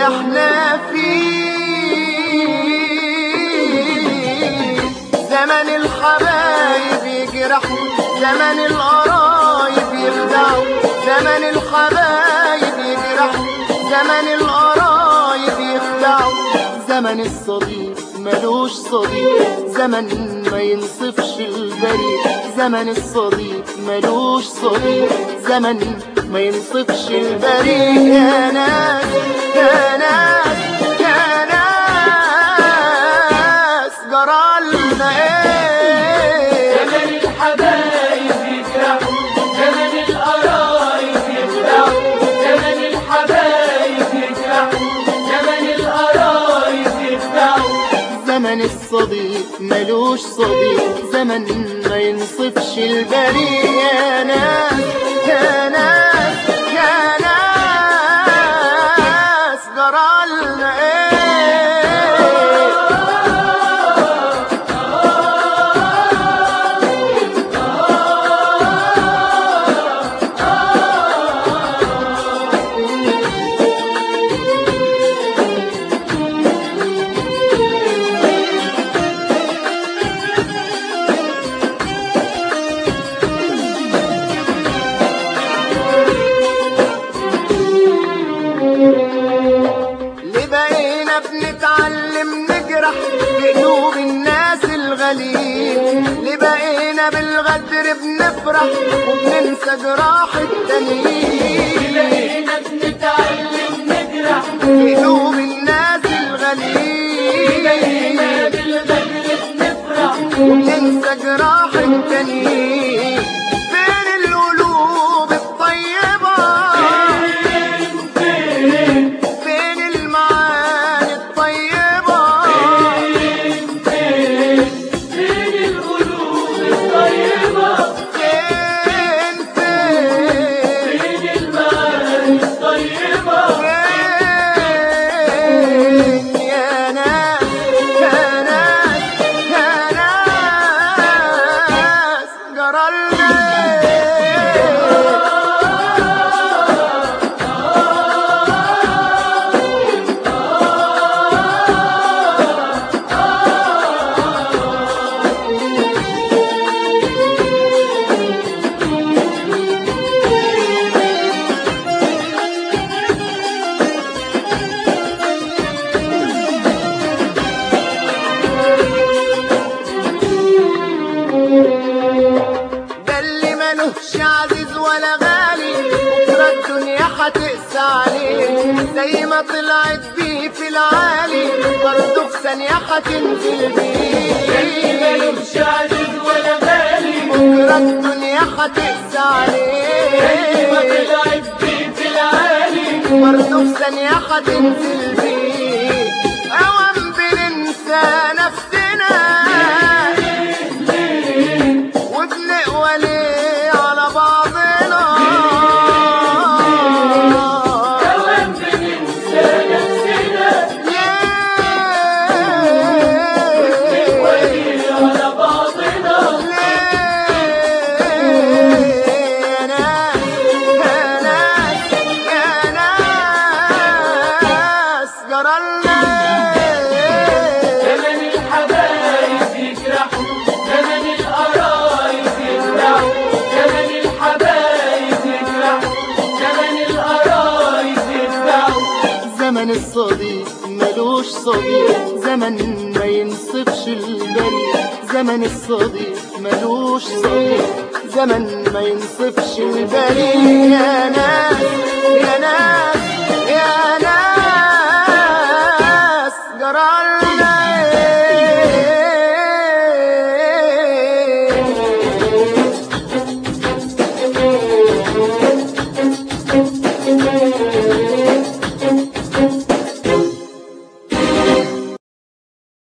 احنا فيه زمن الحبايب يجرحوا زمن القرايب يخدعوا زمن الحبايب يجرحوا زمن القرايب يخدعوا زمن الصديق ملوش صديق زمن ما ينصفش البريء زمن الصديق ملوش صديق زمن ما ينصفش البريء يا ناس يا ناس يا ناس جرالنا ايه زمن الحبايب يجرحوا زمن القرايب يخدعوا زمن الحبايب يجرحوا زمن القرايب يخدعوا زمن الصديق ملوش صديق زمن ما ينصفش البريء يا ناس يا ناس يا ناس جرالنا ايه ليه بقينا بنتعلم نجرح بقلوب الناس الغاليين ليه بقينا بالغدر بنفرح وبننسى جراح التانيين بقينا بنتعلم نجرح بقلوب الناس بقينا الغاليين بالبدر بنفرح وبننسى جراح التانيين فين القلوب الطيبة فين فين المعاني الطيبة فين فين القلوب الطيبة فين فين فين المعاني الطيبة فين يا ناس يا ناس يا ناس جرالنا ده اللي ملوش عزيز ولا غالي بكرة الدنيا هتقسى عليه زي ما طلعت بيه في العالي برضه في ثانية هتنزل بيه ملوش عزيز ولا غالي بكرة الدنيا هتقسى زي ما عليه طلعت بيه في العالي برضه في ثانية هتنزل بيه أوام بننسى نفسنا وبنقوى ليه على بعضنا أوام بننسى نفسنا ليه وليه على بعضنا يا ناس يا ناس يا ناس جرالنا زمن الحبايب يجرحوا زمن القرايب يخدعوا زمن الحبايب يجرحوا زمن القرايب يخدعوا زمن الصديق ملوش صديق زمن ما ينصفش البريء زمن الصديق ملوش صديق زمن ما ينصفش البريء يا ناس يا ناس